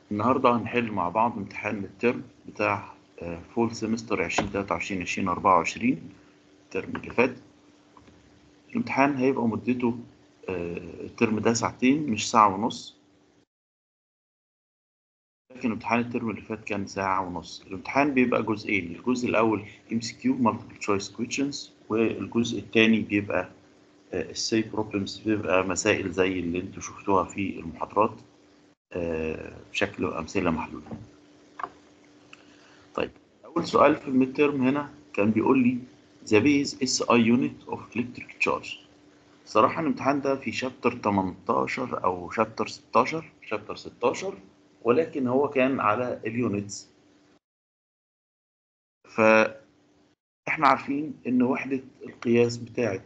النهارده هنحل مع بعض امتحان الترم بتاع فول سيمستر 2023 2024 الترم اللي فات الامتحان هيبقى مدته آه، الترم ده ساعتين مش ساعة ونص لكن امتحان الترم اللي فات كان ساعة ونص الامتحان بيبقى جزئين الجزء الأول MCQ Multiple Choice Questions والجزء الثاني بيبقى السي بروبلمز بيبقى مسائل زي اللي انتوا شفتوها في المحاضرات آه، بشكل أمثلة محلولة طيب أول سؤال في الميد تيرم هنا كان بيقول لي the base SI unit of electric charge صراحة الامتحان ده في شابتر 18 أو شابتر 16 شابتر 16 ولكن هو كان على اليونتس فاحنا عارفين ان وحدة القياس بتاعت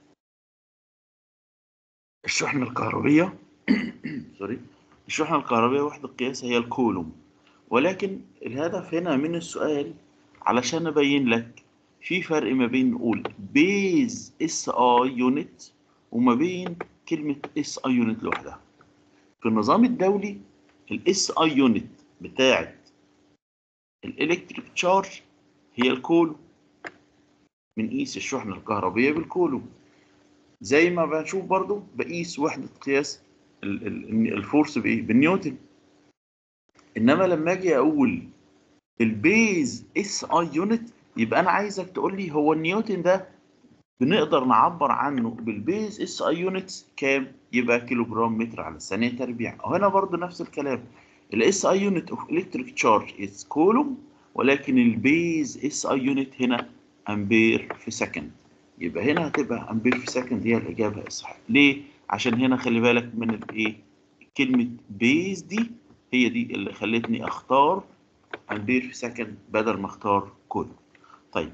الشحنة الكهربية سوري الشحنة الكهربية وحدة قياس هي الكولوم ولكن الهدف هنا من السؤال علشان ابين لك في فرق ما بين نقول بيز اس اي يونت وما بين كلمة اس اي يونت لوحدها في النظام الدولي الاس اي يونت بتاعت الالكتريك تشارج هي الكولوم بنقيس الشحنة الكهربية بالكولوم زي ما بنشوف برضو بقيس وحدة قياس ال- ال- الفورس بايه بالنيوتن انما لما اجي اقول البيز اس اي يونت يبقى انا عايزك تقول لي هو النيوتن ده بنقدر نعبر عنه بالبيز اس اي يونتس كام يبقى كيلو جرام متر على الثانيه تربيع وهنا برضو نفس الكلام الاس اي يونت اوف الكتريك تشارج از كولوم ولكن البيز اس اي يونت هنا امبير في سكند يبقى هنا هتبقى امبير في سكند هي الاجابه الصحيحه ليه عشان هنا خلي بالك من الايه كلمه بيز دي هي دي اللي خلتني اختار امبير في سكند بدل ما اختار كولوم طيب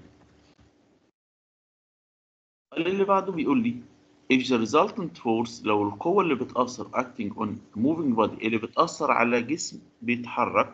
السؤال اللي بعده بيقول لي if the resultant force لو القوة اللي بتأثر acting on moving body اللي بتأثر على جسم بيتحرك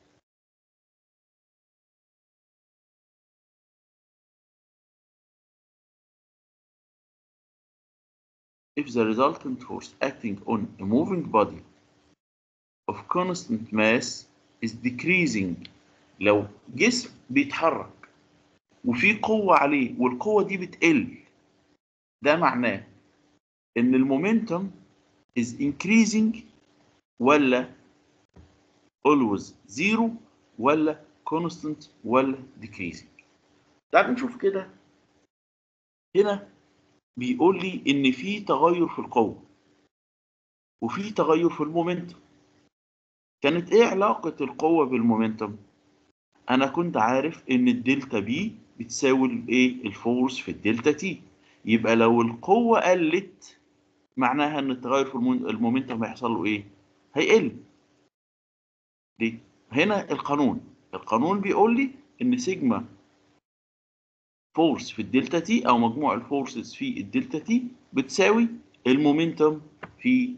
if the resultant force acting on a moving body of constant mass is decreasing لو جسم بيتحرك وفي قوة عليه والقوة دي بتقل ده معناه ان المومنتم is increasing ولا always zero ولا constant ولا decreasing تعال نشوف كده هنا بيقول لي ان في تغير في القوة وفي تغير في المومنتم كانت ايه علاقة القوة بالمومنتم انا كنت عارف ان الدلتا بي بتساوي الايه الفورس في الدلتا تي يبقى لو القوة قلت معناها ان التغير في المون- المومنتم هيحصل له ايه؟ هيقل. ليه؟ هنا القانون، القانون بيقول لي ان سيجما فورس في الدلتا تي او مجموع الفورسز في الدلتا تي بتساوي المومنتم في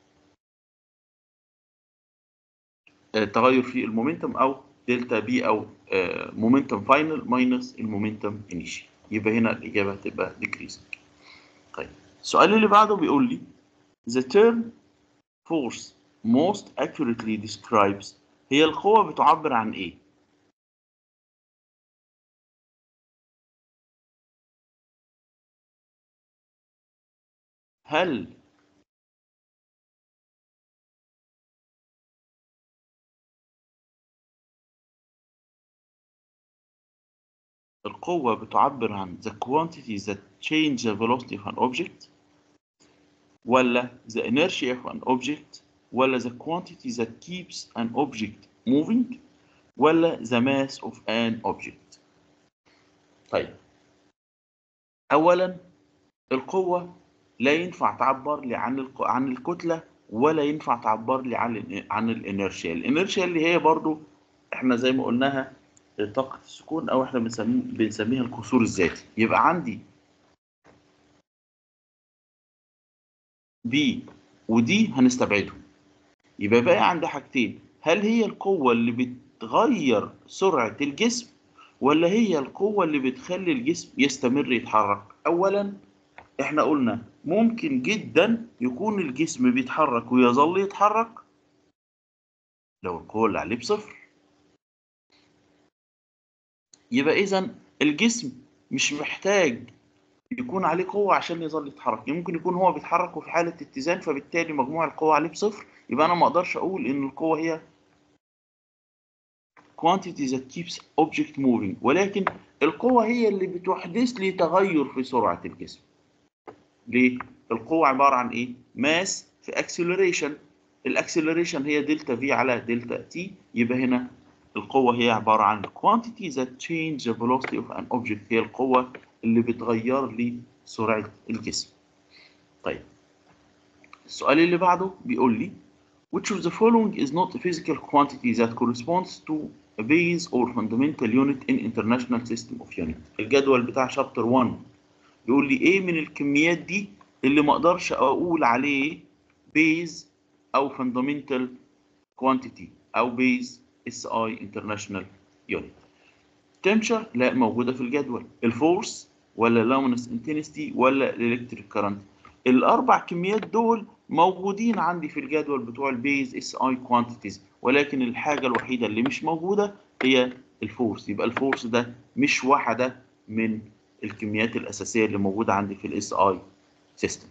التغير في المومنتم او دلتا بي او مومنتم فاينل ماينس المومنتم انيشال يبقى هنا الاجابه هتبقى decreasing. طيب السؤال اللي بعده بيقول لي the term force most accurately describes هي القوة بتعبر عن ايه؟ هل القوة بتعبر عن the quantity that change the velocity of an object ولا the inertia of an object ولا the quantity that keeps an object moving ولا the mass of an object طيب أولا القوة لا ينفع تعبر لي عن الق... عن الكتلة ولا ينفع تعبر لي عن ال... عن الانرشيا الانرشيا اللي هي برضو احنا زي ما قلناها طاقة السكون او احنا بنسميه بنسميها الكسور الذاتي يبقى عندي بي ودي هنستبعدهم يبقى باقي عندي حاجتين هل هي القوة اللي بتغير سرعة الجسم ولا هي القوة اللي بتخلي الجسم يستمر يتحرك اولا احنا قلنا ممكن جدا يكون الجسم بيتحرك ويظل يتحرك لو القوة اللي عليه بصفر يبقى إذا الجسم مش محتاج يكون عليه قوة عشان يظل يتحرك ممكن يكون هو بيتحرك وفي حالة اتزان فبالتالي مجموع القوة عليه بصفر يبقى أنا ما أقدرش أقول إن القوة هي quantity that keeps object moving ولكن القوة هي اللي بتحدث لي تغير في سرعة الجسم ليه؟ القوة عبارة عن إيه؟ ماس في acceleration الاكسلريشن هي دلتا في على دلتا تي يبقى هنا القوة هي عبارة عن quantity that change the velocity of an object هي القوة اللي بتغير لي سرعة الجسم. طيب السؤال اللي بعده بيقول لي which of the following is not a physical quantity that corresponds to a base or fundamental unit in international system of unit الجدول بتاع شابتر 1 يقول لي ايه من الكميات دي اللي ما اقدرش اقول عليه بيز او fundamental quantity او بيز اس اي انترناشونال يونت temperature لا موجوده في الجدول الفورس ولا luminous intensity ولا الالكتريك كارنت الاربع كميات دول موجودين عندي في الجدول بتوع البيز اس اي كوانتيتيز ولكن الحاجه الوحيده اللي مش موجوده هي الفورس يبقى الفورس ده مش واحده من الكميات الاساسيه اللي موجوده عندي في الاس اي سيستم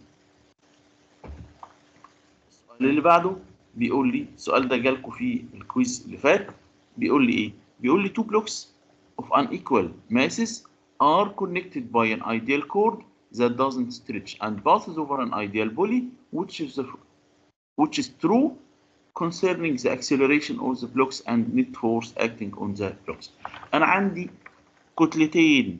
السؤال اللي بعده بيقول لي السؤال ده جالكم في الكويز اللي فات بيقول لي ايه بيقول لي two blocks of unequal masses are connected by an ideal cord that doesn't stretch and passes over an ideal body which is the, which is true concerning the acceleration of the blocks and net force acting on the blocks انا عندي كتلتين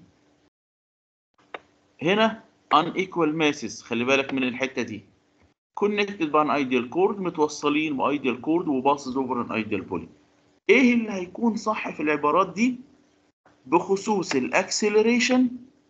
هنا unequal masses خلي بالك من الحته دي connected by an ideal cord متوصلين بايديال كورد وباسز اوفر ان ايديال بولي ايه اللي هيكون صح في العبارات دي بخصوص الاكسلريشن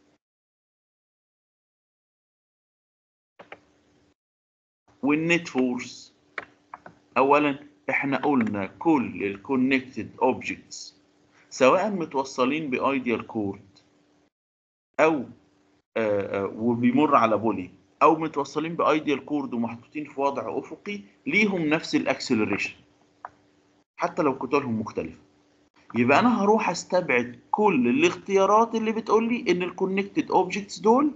والنت فورس اولا احنا قلنا كل الكونكتد اوبجكتس سواء متوصلين بايديال كورد او آآ آآ وبيمر على بولي او متوصلين بايديال كورد ومحطوطين في وضع افقي ليهم نفس الاكسلريشن حتى لو كتلهم مختلفه يبقى انا هروح استبعد كل الاختيارات اللي بتقول لي ان الكونكتد اوبجكتس دول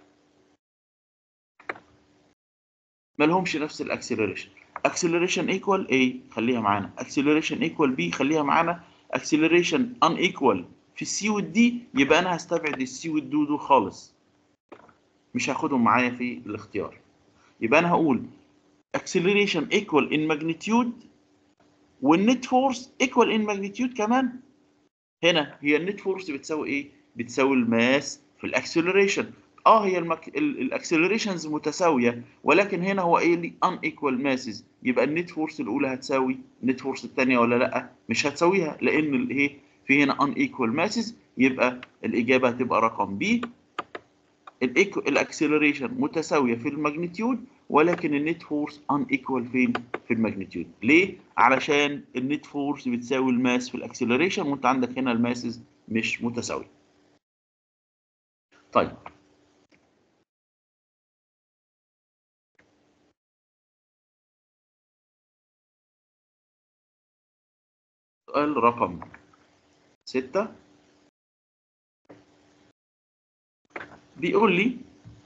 ما لهمش نفس الاكسلريشن اكسلريشن ايكوال A خليها معانا اكسلريشن ايكوال B خليها معانا اكسلريشن ان ايكوال في السي والدي يبقى انا هستبعد السي والدو دول خالص مش هاخدهم معايا في الاختيار يبقى انا هقول acceleration equal in magnitude والنت فورس equal in magnitude كمان هنا هي النت فورس بتساوي ايه بتساوي الماس في الاكسلريشن اه هي الاكسلريشنز متساويه ولكن هنا هو ايه لي unequal masses يبقى النت فورس الاولى هتساوي النت فورس الثانيه ولا لا مش هتساويها لان الايه في هنا unequal masses يبقى الاجابه هتبقى رقم بي الاكسلريشن متساويه في الماجنتيود ولكن النت فورس ان ايكوال فين في الماجنتيود ليه علشان النت فورس بتساوي الماس في الاكسلريشن وانت عندك هنا الماسز مش متساويه طيب سؤال رقم ستة بيقول لي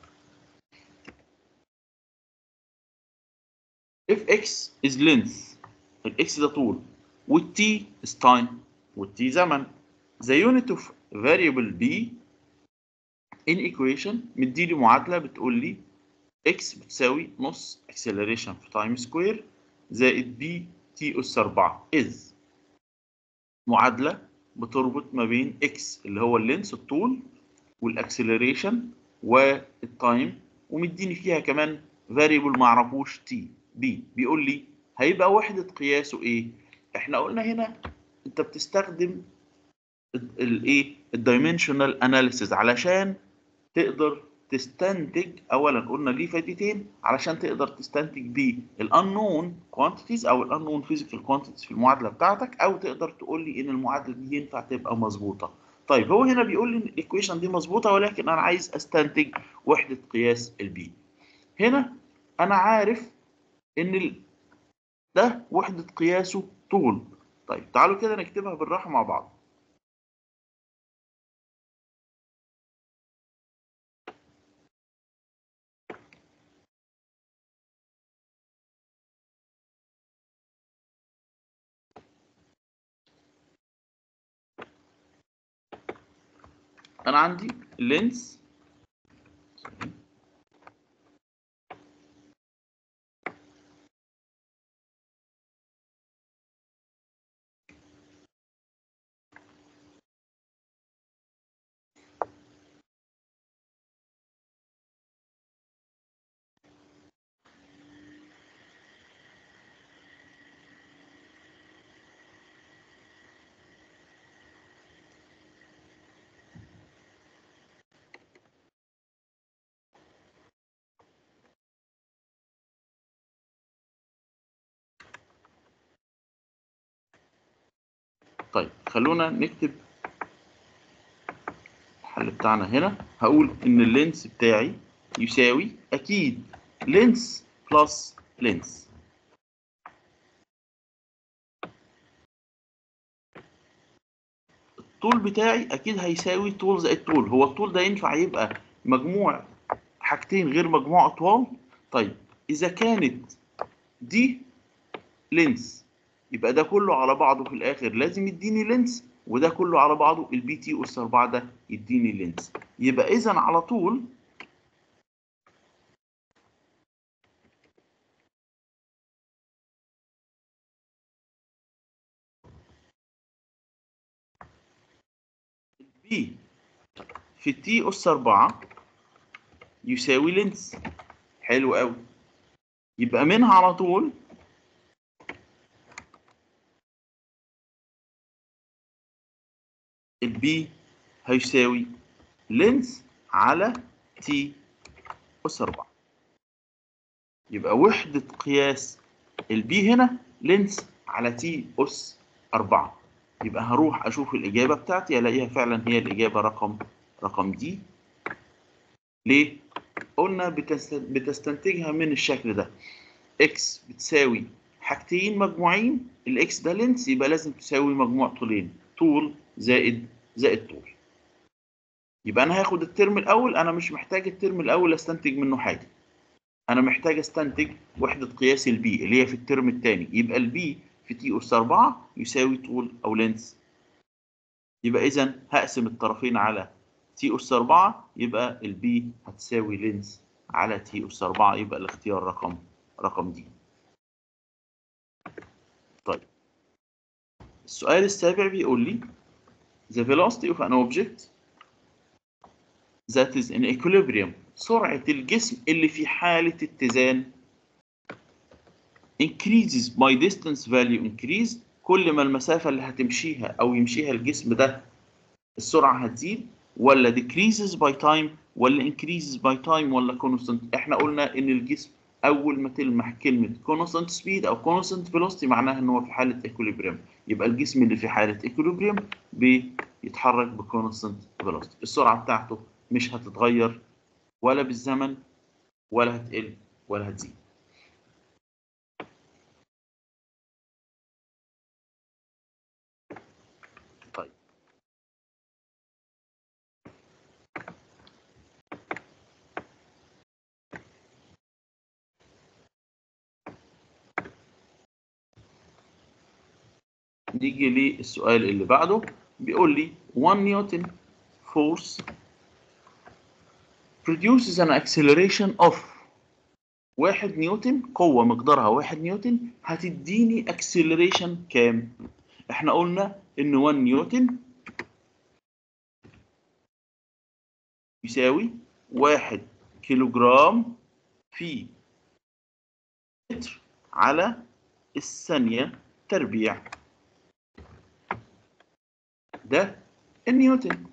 if x is length الاكس ده طول والt is time والt زمن the unit of variable b in equation مديلي معادلة بتقول لي x بتساوي نص acceleration في time square زائد b t أس 4 is معادلة بتربط ما بين x اللي هو اللينس الطول والاكسلريشن والتايم ومديني فيها كمان فاريبل ما اعرفوش تي بي بيقول لي هيبقى وحده قياسه ايه احنا قلنا هنا انت بتستخدم الايه الدايمنشنال اناليسيز علشان تقدر تستنتج اولا قلنا ليه فائدتين علشان تقدر تستنتج بيه الانون كوانتيتيز او الانون فيزيكال كوانتيتيز في المعادله بتاعتك او تقدر تقول لي ان المعادله دي ينفع تبقى مظبوطه طيب هو هنا بيقول لي ان الايكويشن دي مظبوطه ولكن انا عايز استنتج وحده قياس البي هنا انا عارف ان ال... ده وحده قياسه طول طيب تعالوا كده نكتبها بالراحه مع بعض انا عندي لينس طيب خلونا نكتب الحل بتاعنا هنا هقول ان اللينس بتاعي يساوي اكيد لينس بلس لينس الطول بتاعي اكيد هيساوي طول زائد طول هو الطول ده ينفع يبقى مجموع حاجتين غير مجموع اطوال طيب اذا كانت دي لينس يبقى ده كله على بعضه في الاخر لازم يديني لينس وده كله على بعضه البي تي اس 4 ده يديني لينس يبقى اذا على طول البي في تي اس 4 يساوي لينس حلو قوي يبقى منها على طول البي هيساوي لينس على تي أس 4 يبقى وحدة قياس البي هنا لينس على تي أس 4 يبقى هروح أشوف الإجابة بتاعتي ألاقيها فعلا هي الإجابة رقم رقم دي ليه؟ قلنا بتست... بتستنتجها من الشكل ده اكس بتساوي حاجتين مجموعين الاكس ده لينس يبقى لازم تساوي مجموع طولين طول زائد زائد طول يبقى انا هاخد الترم الاول انا مش محتاج الترم الاول استنتج منه حاجه انا محتاج استنتج وحده قياس البي اللي هي في الترم الثاني يبقى البي في تي اس 4 يساوي طول او لينس يبقى اذا هقسم الطرفين على تي اس 4 يبقى البي هتساوي لينس على تي اس 4 يبقى الاختيار رقم رقم دي طيب السؤال السابع بيقول لي the velocity of an object that is in equilibrium سرعة الجسم اللي في حالة اتزان increases by distance value increase كل ما المسافة اللي هتمشيها أو يمشيها الجسم ده السرعة هتزيد ولا decreases by time ولا increases by time ولا constant احنا قلنا إن الجسم أول ما تلمح كلمة constant speed أو constant velocity معناها إن هو في حالة equilibrium يبقى الجسم اللي في حالة equilibrium بيتحرك بكونستنت velocity السرعة بتاعته مش هتتغير ولا بالزمن ولا هتقل ولا هتزيد طيب نيجي للسؤال اللي بعده بيقول لي 1 نيوتن force produces an acceleration of 1 نيوتن قوة مقدارها 1 نيوتن هتديني acceleration كام؟ احنا قلنا ان 1 نيوتن يساوي 1 كيلوجرام في متر على الثانية تربيع ده النيوتن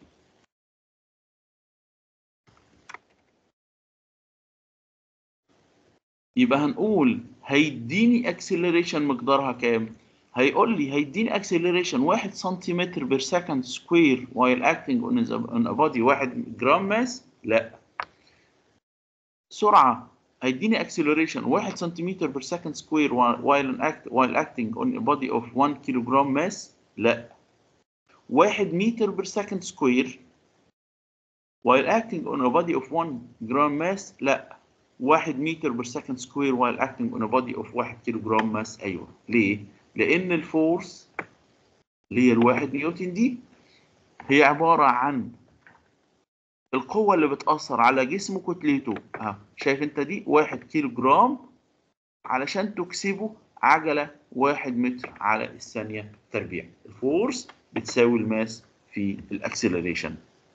يبقى هنقول هيديني اكسلريشن مقدارها كام؟ هيقول لي هيديني اكسلريشن 1 سنتيمتر بير سكند سكوير while acting on a body 1 جرام ماس لا سرعة هيديني acceleration 1 سنتيمتر per second square while an act while acting on a body of 1 kilogram mass لا 1 متر per second square while acting on a body of 1 gram mass لا 1 متر per second square while acting on a body of 1 كيلوغرام ماس ايوه ليه؟ لان الفورس اللي هي الواحد نيوتن دي هي عباره عن القوه اللي بتاثر على جسم كتلته اهو شايف انت دي 1 كيلو جرام علشان تكسبه عجله 1 متر على الثانيه تربيع الفورس بتساوي الماس في الاكسلريشن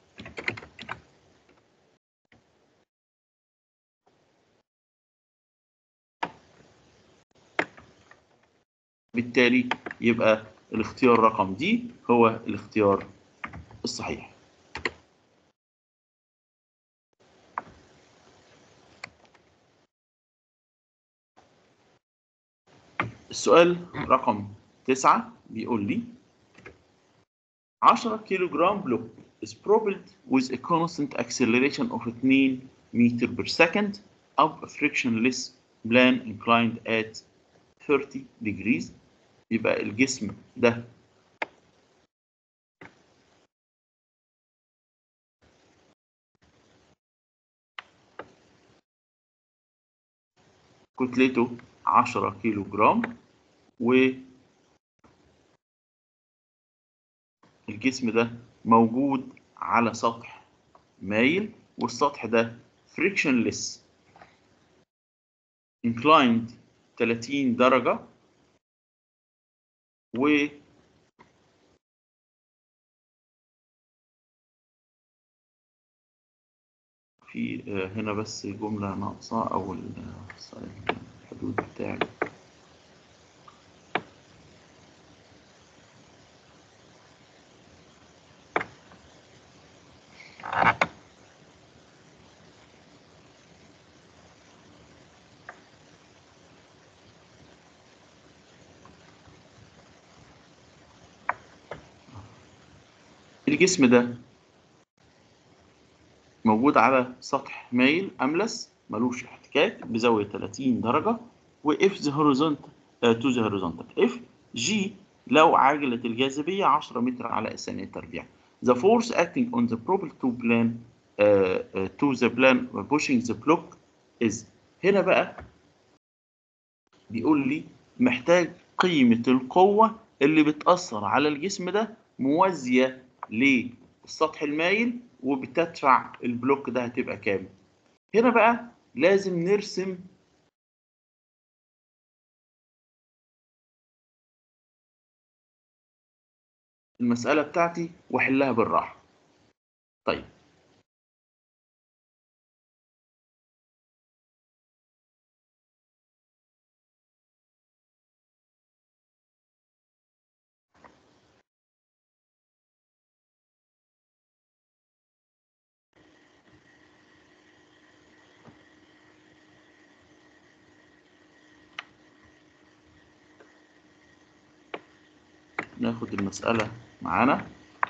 بالتالي يبقى الاختيار رقم دي هو الاختيار الصحيح السؤال رقم تسعة بيقول لي 10 كيلو جرام بلوك is propelled with a constant acceleration of 2 meter per second up a frictionless plane inclined at 30 degrees يبقى الجسم ده كتلته 10 كيلو جرام والجسم ده موجود على سطح مايل والسطح ده frictionless inclined 30 درجة و في آه، هنا بس جملة ناقصة أو ال- الحدود بتاعي الجسم ده موجود على سطح مايل أملس ملوش احتكاك بزاوية 30 درجة و if the horizontal uh, to the horizontal if g لو عجلة الجاذبية 10 متر على الثانية تربيع the force acting on the propelled to plane uh, uh, to the plane pushing the block is هنا بقى بيقول لي محتاج قيمة القوة اللي بتأثر على الجسم ده موازية للسطح المايل وبتدفع البلوك ده هتبقى كام هنا بقى لازم نرسم المسألة بتاعتي واحلها بالراحة طيب ناخد المسألة معانا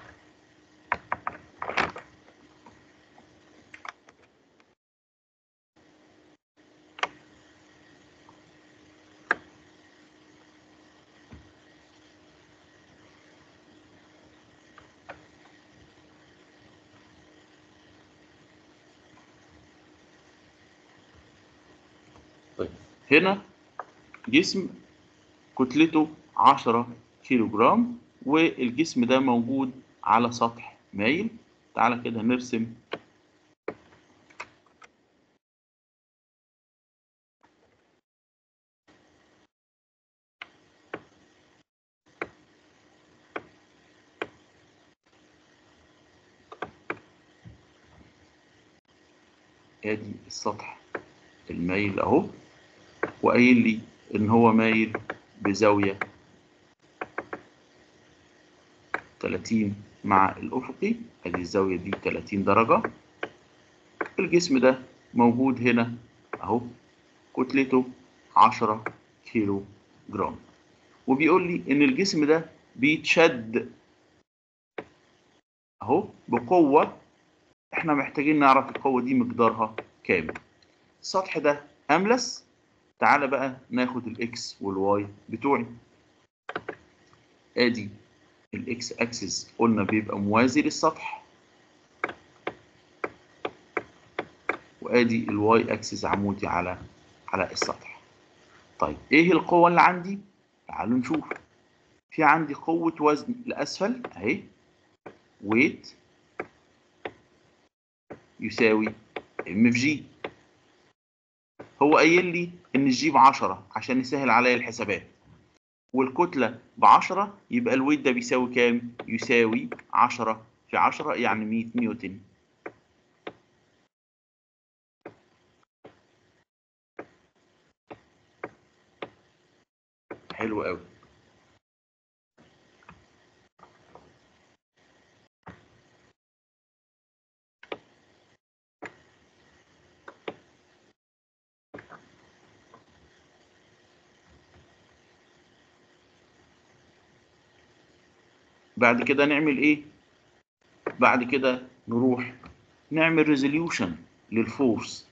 طيب هنا جسم كتلته 10 كيلو جرام والجسم ده موجود على سطح مايل تعالى كده نرسم ادي السطح المايل اهو وقايل لي ان هو مايل بزاوية 30 مع الأفقي ادي الزاوية دي 30 درجة الجسم ده موجود هنا اهو كتلته 10 كيلو جرام وبيقول لي ان الجسم ده بيتشد اهو بقوة احنا محتاجين نعرف القوة دي مقدارها كام السطح ده املس تعالى بقى ناخد الاكس والواي بتوعي ادي الاكس اكسس قلنا بيبقى موازي للسطح وادي الواي اكسس عمودي على على السطح طيب ايه القوه اللي عندي تعالوا نشوف في عندي قوه وزن لاسفل اهي ويت يساوي ام في جي هو قايل لي ان الجي ب 10 عشان يسهل عليا الحسابات والكتله ب 10 يبقى الويت ده بيساوي كام يساوي 10 في 10 يعني 100 نيوتن حلو قوي بعد كده نعمل ايه بعد كده نروح نعمل ريزوليوشن للفورس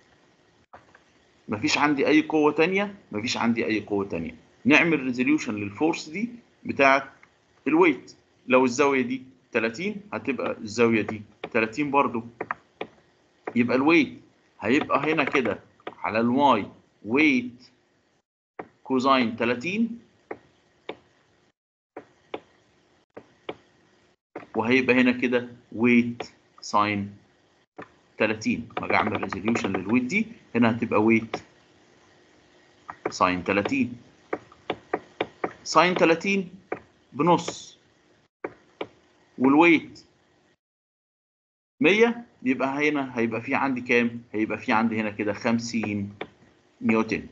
مفيش عندي اي قوة تانية مفيش عندي اي قوة تانية نعمل ريزوليوشن للفورس دي بتاعة الويت لو الزاوية دي 30 هتبقى الزاوية دي 30 برضو يبقى الويت هيبقى هنا كده على الواي ويت كوزاين 30 وهيبقى هنا كده ويت ساين 30 ما اجي اعمل ريزوليوشن للويت دي هنا هتبقى ويت ساين 30 ساين 30 بنص والويت 100 يبقى هنا هيبقى في عندي كام؟ هيبقى في عندي هنا كده 50 نيوتن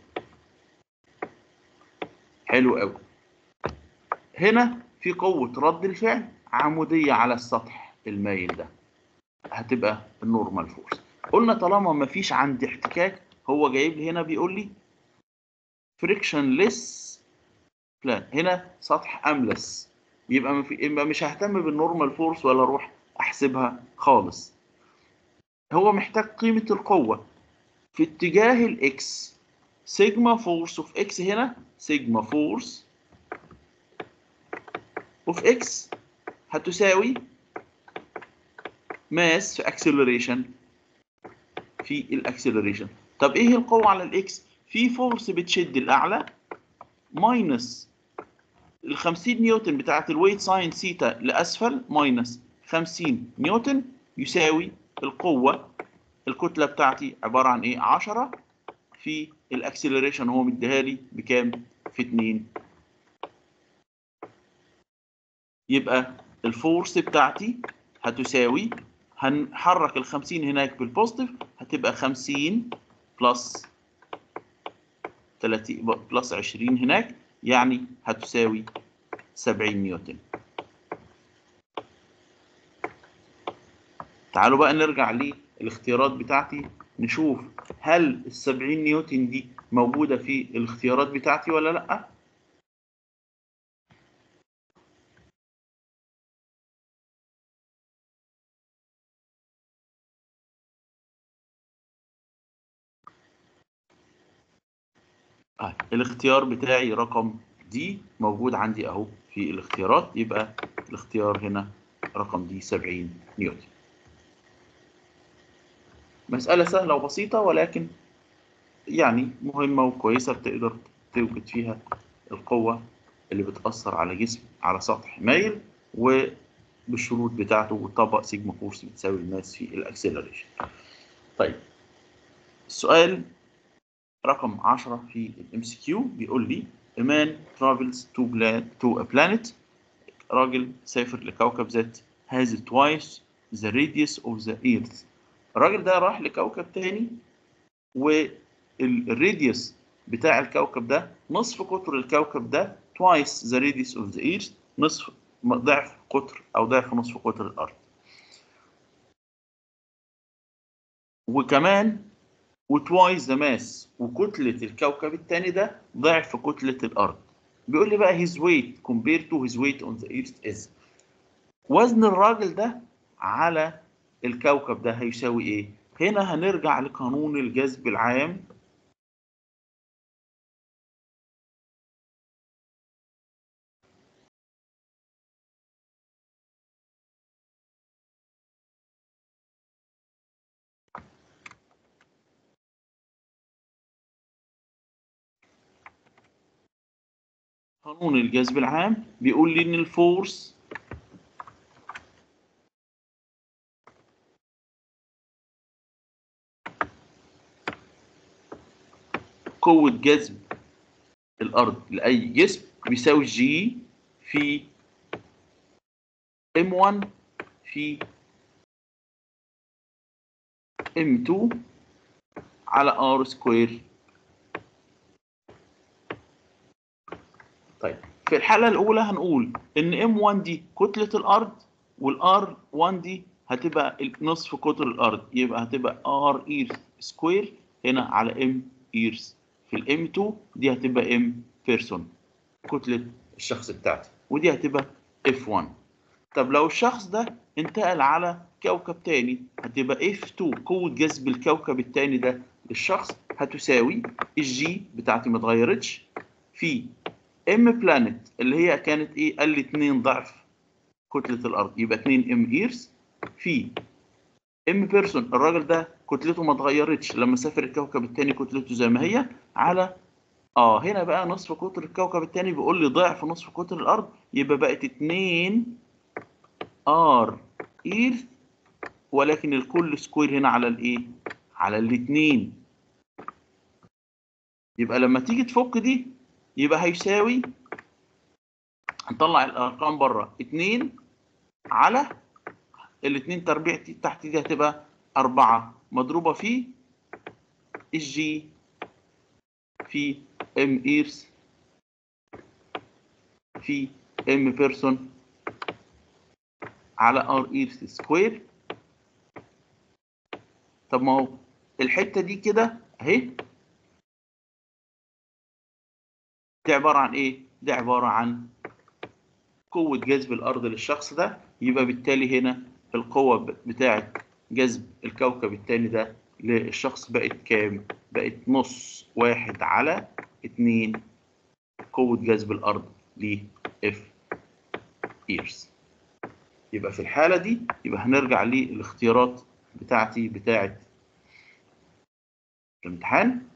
حلو قوي هنا في قوة رد الفعل عمودية على السطح المايل ده هتبقى النورمال فورس قلنا طالما ما فيش عندي احتكاك هو جايب لي هنا بيقول لي فريكشنلess بلان هنا سطح املس يبقى مفي... يبقى مش ههتم بالنورمال فورس ولا اروح احسبها خالص هو محتاج قيمة القوة في اتجاه الاكس سيجما فورس اوف اكس هنا سيجما فورس اوف اكس هتساوي ماس في اكسلريشن في الاكسلريشن طب ايه القوة على الاكس في فورس بتشد الاعلى ماينس ال 50 نيوتن بتاعت الويت ساين سيتا لاسفل ماينس 50 نيوتن يساوي القوة الكتلة بتاعتي عبارة عن ايه 10 في الاكسلريشن هو مديها لي بكام في 2 يبقى الفورس بتاعتي هتساوي هنحرك ال 50 هناك بالبوزيتيف هتبقى 50 بلس 30 بلس 20 هناك يعني هتساوي 70 نيوتن تعالوا بقى نرجع للاختيارات بتاعتي نشوف هل ال 70 نيوتن دي موجودة في الاختيارات بتاعتي ولا لأ آه. الاختيار بتاعي رقم دي موجود عندي اهو في الاختيارات يبقى الاختيار هنا رقم دي 70 نيوتن مسألة سهلة وبسيطة ولكن يعني مهمة وكويسة بتقدر توجد فيها القوة اللي بتأثر على جسم على سطح مايل وبالشروط بتاعته وطبق سيجما فورس بتساوي الماس في الاكسلريشن. طيب السؤال رقم 10 في الام سي كيو بيقول لي a man travels to, plan to a planet راجل سافر لكوكب ذات has twice the radius of the earth الراجل ده راح لكوكب تاني والراديوس بتاع الكوكب ده نصف قطر الكوكب ده twice the radius of the earth نصف ضعف قطر او ضعف نصف قطر الارض وكمان وتوايز ذا ماس وكتلة الكوكب التاني ده ضعف كتلة الأرض. بيقول لي بقى his weight compared to his weight on the earth is وزن الراجل ده على الكوكب ده هيساوي ايه؟ هنا هنرجع لقانون الجذب العام قانون الجذب العام بيقول لي ان الفورس قوة جذب الأرض لأي جسم بيساوي جي في M1 في M2 على R سكوير طيب في الحالة الأولى هنقول إن M1 دي كتلة الأرض والR 1 دي هتبقى نصف قطر الأرض يبقى هتبقى R إيرث سكوير هنا على M إيرث في الام 2 دي هتبقى ام بيرسون كتله الشخص بتاعتي ودي هتبقى اف 1 طب لو الشخص ده انتقل على كوكب تاني هتبقى اف 2 قوه جذب الكوكب التاني ده للشخص هتساوي الجي بتاعتي ما اتغيرتش في ام بلانت اللي هي كانت ايه قال لي 2 ضعف كتله الارض يبقى 2 ام ايرز في ام بيرسون الراجل ده كتلته ما اتغيرتش لما سافر الكوكب الثاني كتلته زي ما هي على اه هنا بقى نصف قطر الكوكب الثاني بيقول لي ضعف نصف قطر الارض يبقى بقت 2 ار ايرث ولكن الكل سكوير هنا على الايه على الاثنين يبقى لما تيجي تفك دي يبقى هيساوي هنطلع الارقام بره 2 على الاثنين تربيع تحت دي هتبقى 4 مضروبة في الجي في ام ايرز في ام بيرسون على ار ايرز سكوير طب ما هو الحتة دي كده اهي دي عبارة عن ايه؟ دي عبارة عن قوة جذب الأرض للشخص ده يبقى بالتالي هنا القوة بتاعة جذب الكوكب التاني ده للشخص بقت كام؟ بقت نص واحد على اتنين قوة جذب الأرض ل F years يبقى في الحالة دي يبقى هنرجع للاختيارات بتاعتي بتاعت الامتحان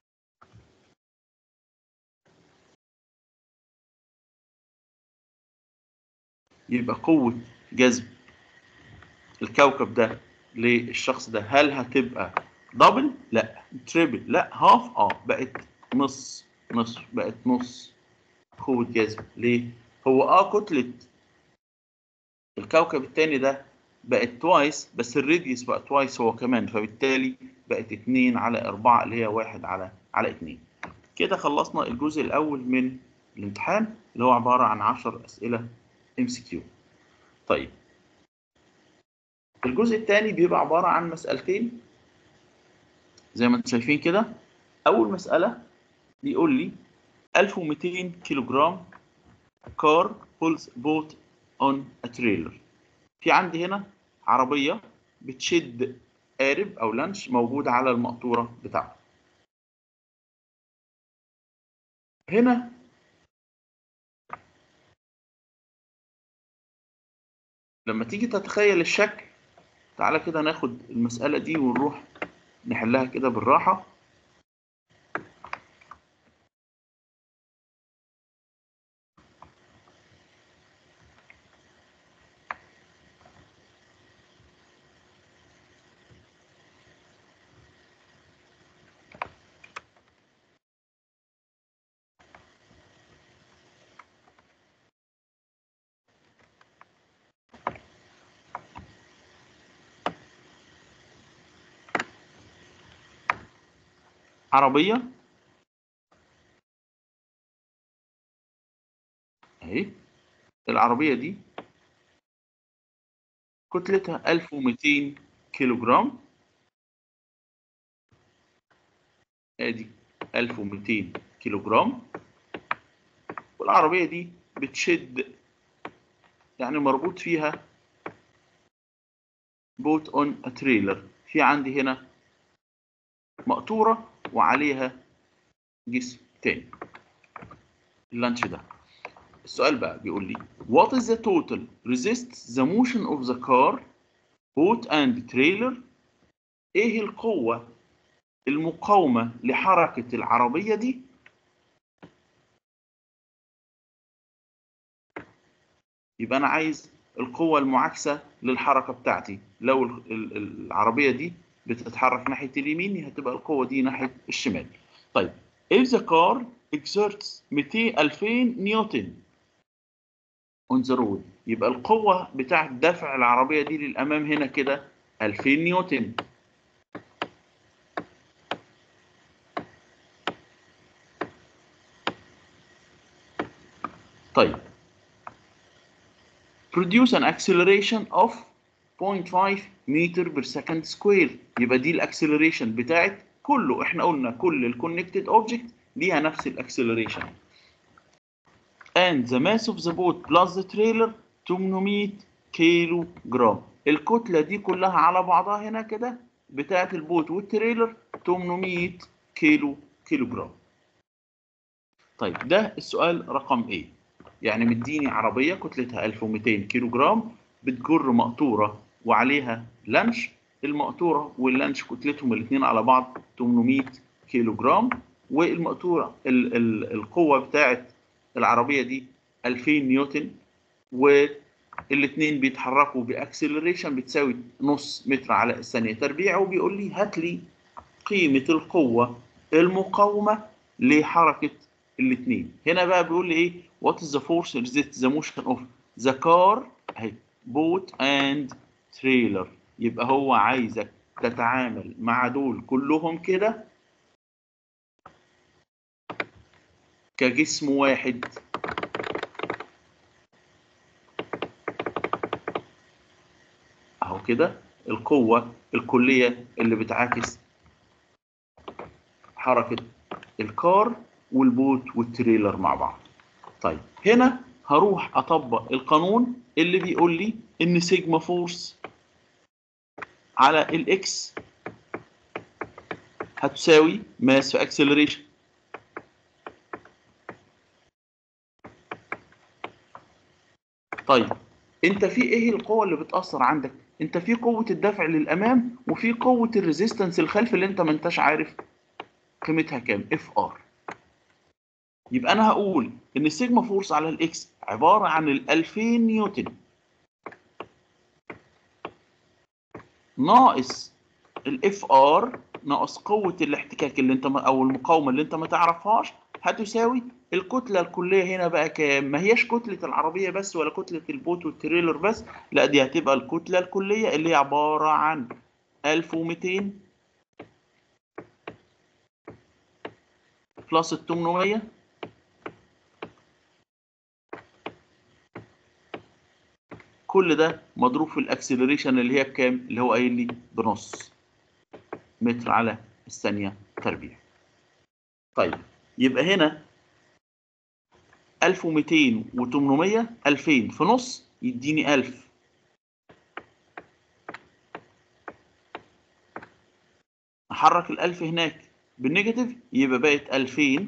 يبقى قوة جذب الكوكب ده للشخص ده هل هتبقى دبل؟ لا تريبل لا هاف اه بقت نص نص بقت نص قوة جذب ليه؟ هو اه كتلة الكوكب التاني ده بقت توايس بس الراديوس بقى توايس هو كمان فبالتالي بقت اتنين على أربعة اللي هي واحد على على اتنين كده خلصنا الجزء الأول من الامتحان اللي هو عبارة عن عشر أسئلة ام سي كيو طيب الجزء الثاني بيبقى عبارة عن مسألتين زي ما انتم شايفين كده أول مسألة بيقول لي 1200 كيلو جرام كار pulls boat on a trailer في عندي هنا عربية بتشد قارب أو لانش موجود على المقطورة بتاعته هنا لما تيجي تتخيل الشكل تعالى كده ناخد المسألة دي ونروح نحلها كده بالراحة عربية اهي العربية دي كتلتها 1200 كيلو جرام ادي 1200 كيلو جرام والعربية دي بتشد يعني مربوط فيها بوت اون تريلر في عندي هنا مقطورة وعليها جسم تاني اللانش ده السؤال بقى بيقول لي what is the total resist the motion of the car boat and trailer ايه القوة المقاومة لحركة العربية دي يبقى انا عايز القوه المعاكسه للحركه بتاعتي لو ال- ال- العربيه دي بتتحرك ناحيه اليمين هتبقى القوه دي ناحيه الشمال طيب if the car exerts 200 2000 نيوتن on the road يبقى القوه بتاعه دفع العربيه دي للامام هنا كده 2000 نيوتن طيب produce an acceleration of 0.5 meter per second square يبقى دي الاكسلريشن بتاعت كله احنا قلنا كل الكونكتد اوبجكت ليها نفس الاكسلريشن and the mass of the boat plus the trailer 800 كيلو جرام الكتلة دي كلها على بعضها هنا كده بتاعت البوت والتريلر 800 كيلو كيلو جرام طيب ده السؤال رقم ايه يعني مديني عربية كتلتها 1200 كيلو جرام بتجر مقطورة وعليها لانش المقطورة واللانش كتلتهم الاثنين على بعض 800 كيلو جرام والمقطورة ال ال القوة بتاعت العربية دي 2000 نيوتن والاثنين بيتحركوا باكسلريشن بتساوي نص متر على الثانية تربيع وبيقول لي هات لي قيمة القوة المقاومة لحركة الاثنين هنا بقى بيقول لي ايه what is the force resist the motion of the car اهي boat and trailer يبقى هو عايزك تتعامل مع دول كلهم كده كجسم واحد اهو كده القوة الكلية اللي بتعاكس حركة الكار والبوت والتريلر مع بعض طيب هنا هروح اطبق القانون اللي بيقول لي ان سيجما فورس على الاكس هتساوي ماس في اكسلريشن طيب انت في ايه القوه اللي بتاثر عندك انت في قوه الدفع للامام وفي قوه الريزيستنس الخلفي اللي انت ما انتش عارف قيمتها كام اف ار يبقى انا هقول ان السيجما فورس على الاكس عباره عن ال 2000 نيوتن ناقص الاف ار ناقص قوه الاحتكاك اللي انت ما او المقاومه اللي انت ما تعرفهاش هتساوي الكتله الكليه هنا بقى كام ما هياش كتله العربيه بس ولا كتله البوت والتريلر بس لا دي هتبقى الكتله الكليه اللي هي عباره عن 1200 بلس ال 800 كل ده مضروب في الاكسلريشن اللي هي بكام اللي هو قايل لي بنص متر على الثانيه تربيع طيب يبقى هنا 1200 و800 2000 في نص يديني 1000 احرك ال1000 هناك بالنيجاتيف يبقى بقت 2000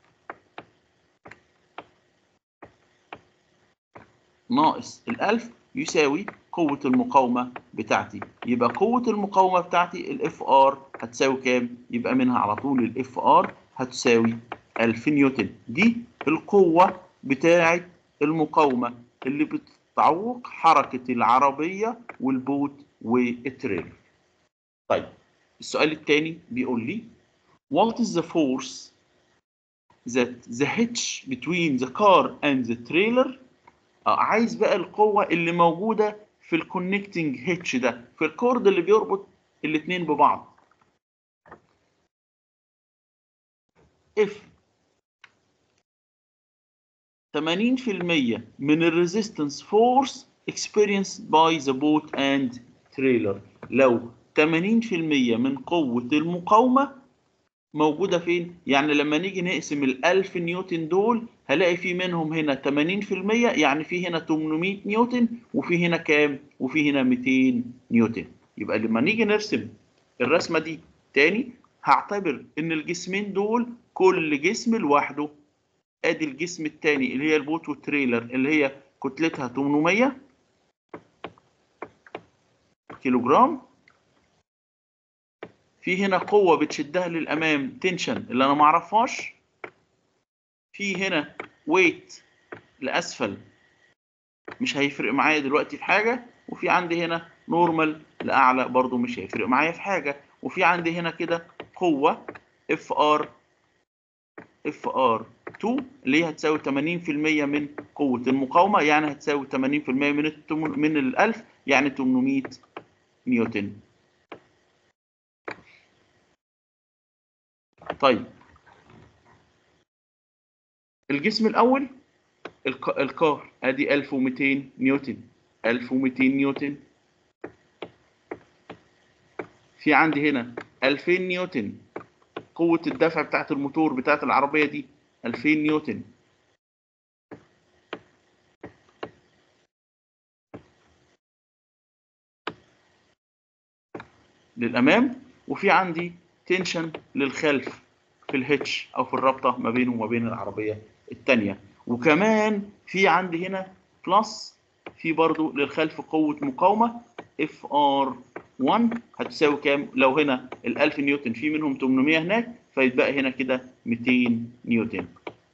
ناقص ال1000 يساوي قوة المقاومة بتاعتي يبقى قوة المقاومة بتاعتي الاف ار هتساوي كام؟ يبقى منها على طول الاف ار هتساوي 1000 نيوتن دي القوة بتاعة المقاومة اللي بتعوق حركة العربية والبوت والتريلر طيب السؤال الثاني بيقول لي What is the force that the hitch between the car and the trailer آه عايز بقى القوة اللي موجودة في الكونكتنج هيتش ده في الكورد اللي بيربط الاتنين ببعض if 80% من الريزيستنس فورس experienced by the boat and trailer لو 80% من قوة المقاومة موجودة فين؟ يعني لما نيجي نقسم ال 1000 نيوتن دول هلاقي في منهم هنا 80% يعني في هنا 800 نيوتن وفي هنا كام؟ وفي هنا 200 نيوتن يبقى لما نيجي نرسم الرسمة دي تاني هعتبر ان الجسمين دول كل جسم لوحده ادي الجسم الثاني اللي هي البوت والتريلر اللي هي كتلتها 800 كيلو جرام في هنا قوة بتشدها للأمام تنشن اللي أنا معرفهاش في هنا ويت لأسفل مش هيفرق معايا دلوقتي في حاجه وفي عندي هنا نورمال لاعلى برضو مش هيفرق معايا في حاجه وفي عندي هنا كده قوه اف ار اف ار 2 اللي هي هتساوي 80% من قوه المقاومه يعني هتساوي 80% من التم... من ال 1000 يعني 800 نيوتن طيب الجسم الاول الك... الكار ادي 1200 نيوتن 1200 نيوتن في عندي هنا 2000 نيوتن قوة الدفع بتاعت الموتور بتاعت العربية دي 2000 نيوتن للأمام وفي عندي تنشن للخلف في الهيتش أو في الرابطة ما بينه وما بين العربية التانية وكمان في عندي هنا بلس في برضو للخلف قوة مقاومة اف ار 1 هتساوي كام؟ لو هنا ال 1000 نيوتن في منهم 800 هناك فيتبقى هنا كده 200 نيوتن.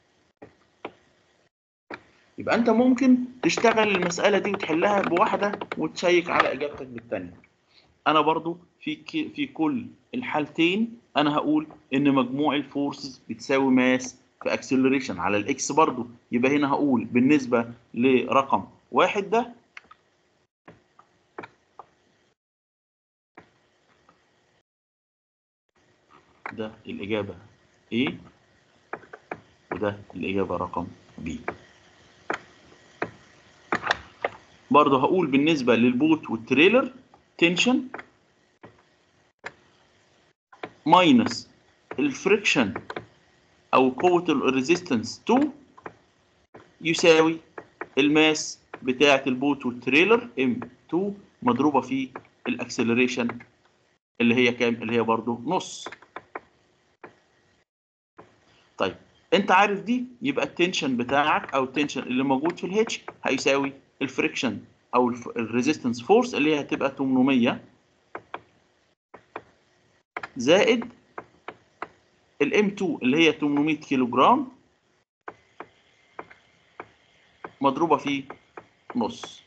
يبقى انت ممكن تشتغل المسألة دي وتحلها بواحدة وتشيك على اجابتك بالثانية. انا برضو في ك... في كل الحالتين انا هقول ان مجموع الفورسز بتساوي ماس في اكسلريشن على الاكس برضو يبقى هنا هقول بالنسبة لرقم واحد ده ده الإجابة A وده الإجابة رقم B برضه هقول بالنسبة للبوت والتريلر تنشن ماينس الفريكشن أو قوة الريزيستنس 2 يساوي الماس بتاعة البوت والتريلر M2 مضروبة في الأكسلريشن اللي هي كام؟ اللي هي برضه نص طيب انت عارف دي يبقى التنشن بتاعك او التنشن اللي موجود في الهيتش هيساوي الفريكشن او الريزيستنس فورس اللي هي هتبقى 800 زائد الام 2 اللي هي 800 كيلو جرام مضروبه في نص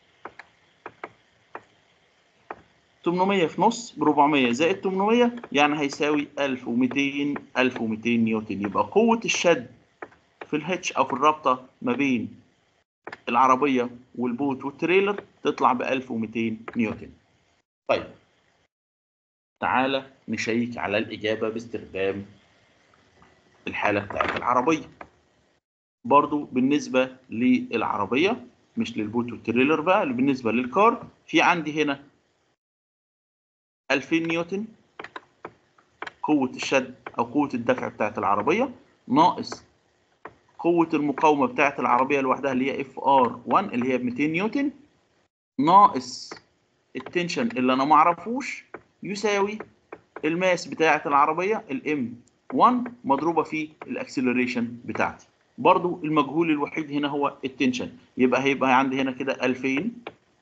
800 في نص ب 400 زائد 800 يعني هيساوي 1200 1200 نيوتن يبقى قوة الشد في الهيتش أو في الرابطة ما بين العربية والبوت والتريلر تطلع ب 1200 نيوتن. طيب تعالى نشيك على الإجابة باستخدام الحالة بتاعت العربية. برضو بالنسبة للعربية مش للبوت والتريلر بقى بالنسبة للكار في عندي هنا 2000 نيوتن قوة الشد أو قوة الدفع بتاعت العربية ناقص قوة المقاومة بتاعت العربية لوحدها اللي هي اف ار 1 اللي هي ب 200 نيوتن ناقص التنشن اللي أنا معرفوش يساوي الماس بتاعت العربية الام 1 مضروبة في الاكسلريشن بتاعتي برضو المجهول الوحيد هنا هو التنشن يبقى هيبقى عندي هنا كده 2000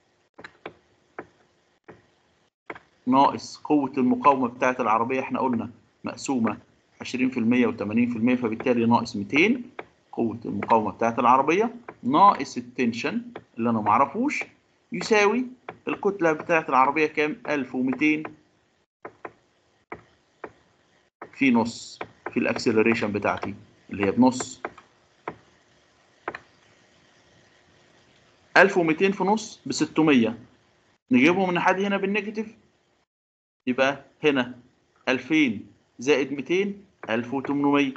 ناقص قوة المقاومة بتاعة العربية احنا قلنا مقسومة 20% و80% فبالتالي ناقص 200 قوة المقاومة بتاعة العربية ناقص التنشن اللي انا معرفوش يساوي الكتلة بتاعة العربية كام 1200 في نص في الاكسلريشن بتاعتي اللي هي بنص 1200 في نص ب 600 نجيبهم من حد هنا بالنيجاتيف يبقى هنا 2000 زائد 200 1800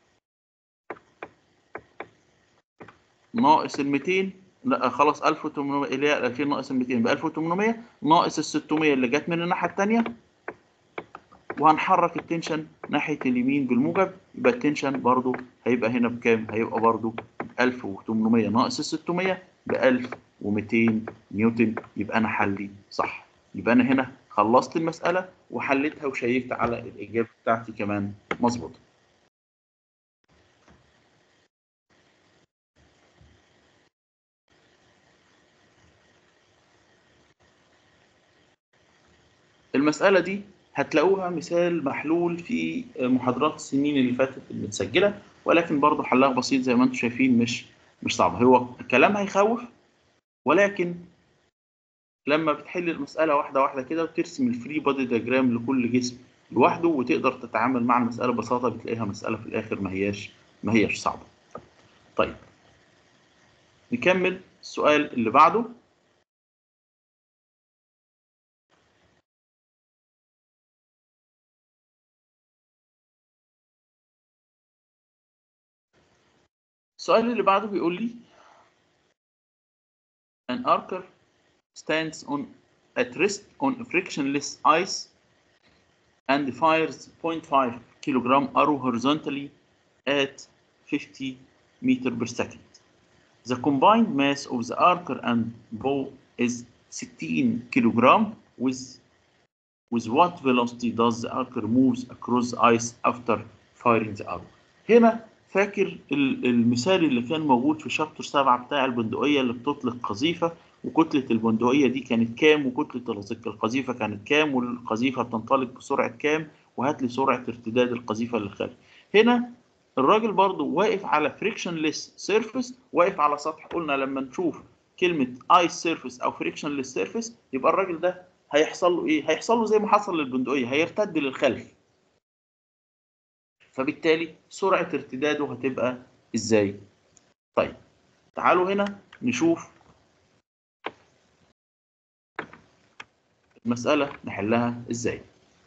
ناقص ال 200 لا خلاص 1800 اللي هي 2000 ناقص ال 200 يبقى 1800 ناقص ال 600 اللي جت من الناحيه الثانيه وهنحرك التنشن ناحيه اليمين بالموجب يبقى التنشن برضو هيبقى هنا بكام؟ هيبقى برضو 1800 ناقص ال 600 ب 1200 نيوتن يبقى انا حلي صح يبقى انا هنا خلصت المسألة وحليتها وشيكت على الإجابة بتاعتي كمان مظبوطة. المسألة دي هتلاقوها مثال محلول في محاضرات السنين اللي فاتت المتسجلة ولكن برضه حلها بسيط زي ما انتم شايفين مش مش صعب هو الكلام هيخوف ولكن لما بتحل المساله واحده واحده كده وترسم الفري بودي دياجرام لكل جسم لوحده وتقدر تتعامل مع المساله ببساطه بتلاقيها مساله في الاخر ما هياش ما هياش صعبه طيب نكمل السؤال اللي بعده السؤال اللي بعده بيقول لي an archer stands on at rest on frictionless ice and fires 0.5 kilogram arrow horizontally at 50 meter per second. The combined mass of the archer and bow is 16 kilogram with with what velocity does the archer moves across the ice after firing the arrow. هنا فاكر ال- المثال اللي كان موجود في شابتر 7 بتاع البندقية اللي بتطلق قذيفة وكتلة البندقية دي كانت كام وكتلة الق- القذيفة كانت كام والقذيفة بتنطلق بسرعة كام وهات لي سرعة ارتداد القذيفة للخلف. هنا الراجل برضو واقف على فريكشنلess سيرفيس واقف على سطح قلنا لما نشوف كلمة ايس سيرفيس او فريكشنلess سيرفيس يبقى الراجل ده هيحصل له ايه؟ هيحصل له زي ما حصل للبندقية هيرتد للخلف. فبالتالي سرعة ارتداده هتبقى ازاي؟ طيب تعالوا هنا نشوف المسألة نحلها ازاي؟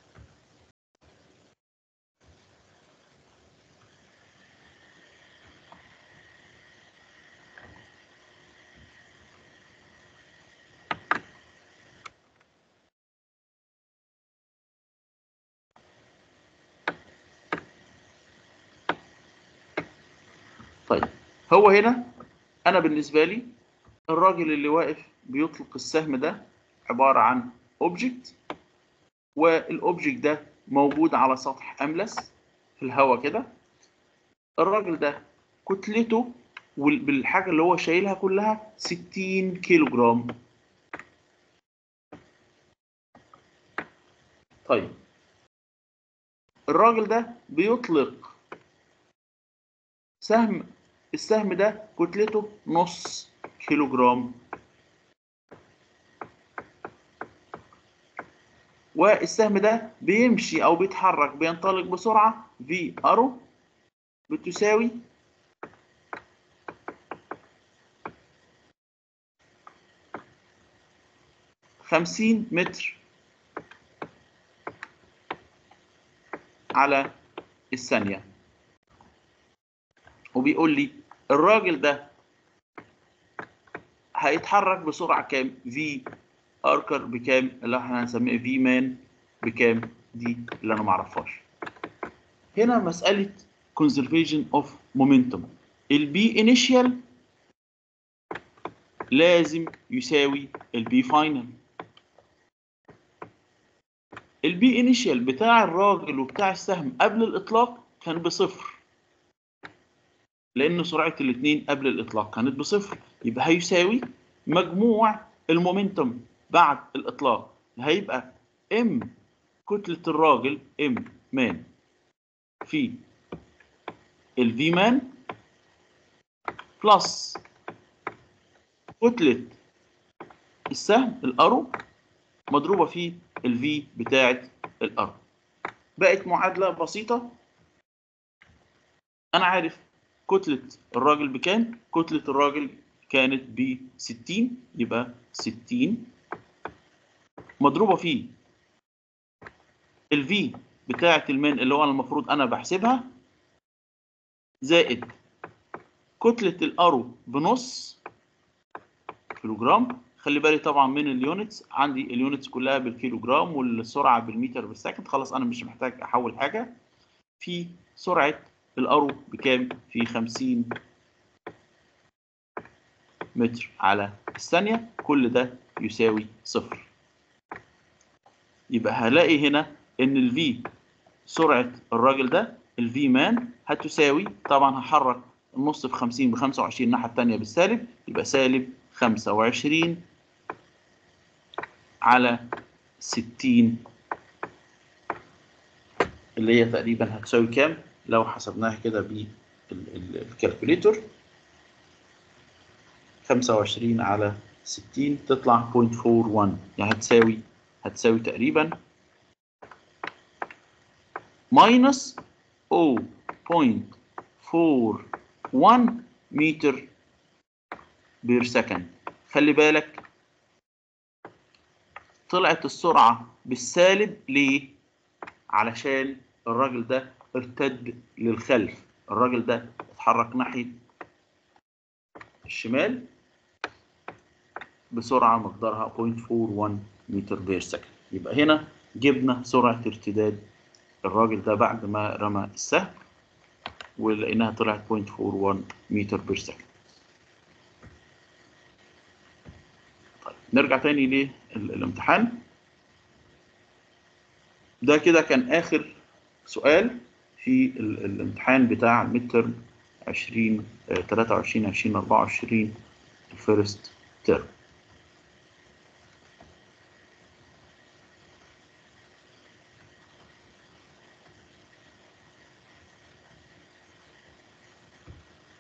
طيب هو هنا انا بالنسبه لي الراجل اللي واقف بيطلق السهم ده عباره عن اوبجكت والاوبجكت ده موجود على سطح املس في الهواء كده الراجل ده كتلته وال- بالحاجه اللي هو شايلها كلها 60 كيلو جرام طيب الراجل ده بيطلق سهم السهم ده كتلته نص كيلو جرام والسهم ده بيمشي او بيتحرك بينطلق بسرعه في ارو بتساوي خمسين متر على الثانية وبيقول لي الراجل ده هيتحرك بسرعة كام في اركر بكام اللي احنا هنسميه في مان بكام دي اللي انا معرفهاش هنا مسألة conservation of momentum البي انيشال لازم يساوي البي فاينل البي انيشال بتاع الراجل وبتاع السهم قبل الاطلاق كان بصفر لان سرعه الاثنين قبل الاطلاق كانت بصفر يبقى هيساوي مجموع المومنتوم بعد الاطلاق هيبقى ام كتله الراجل ام مان في الفي مان بلس كتله السهم الارو مضروبه في الفي بتاعه الارو بقت معادله بسيطه انا عارف كتله الراجل بكام كتله الراجل كانت ب 60 يبقى 60 مضروبه في الفي بتاعه المان اللي هو أنا المفروض انا بحسبها زائد كتله الارو بنص كيلو جرام خلي بالي طبعا من اليونتس عندي اليونتس كلها بالكيلو جرام والسرعه بالمتر بالسكند خلاص انا مش محتاج احول حاجه في سرعه الارو بكام في 50 متر على الثانيه كل ده يساوي صفر يبقى هلاقي هنا ان الفي سرعه الراجل ده الفي مان هتساوي طبعا هحرك النص في 50 ب 25 الناحيه الثانيه بالسالب يبقى سالب 25 على 60 اللي هي تقريبا هتساوي كام لو حسبناها كده بالكالكوليتور 25 على 60 تطلع 0.41 يعني هتساوي هتساوي تقريبا ماينس 0.41 متر بير سكند خلي بالك طلعت السرعة بالسالب ليه؟ علشان الراجل ده ارتد للخلف الراجل ده اتحرك ناحية الشمال بسرعة مقدارها 0.41 متر بير سكند يبقى هنا جبنا سرعة ارتداد الراجل ده بعد ما رمى السهم ولقيناها طلعت 0.41 متر بير سكند طيب نرجع تاني للامتحان ده كده كان آخر سؤال في ال- الامتحان بتاع الميد ترم 20 23 20 24 الفيرست ترم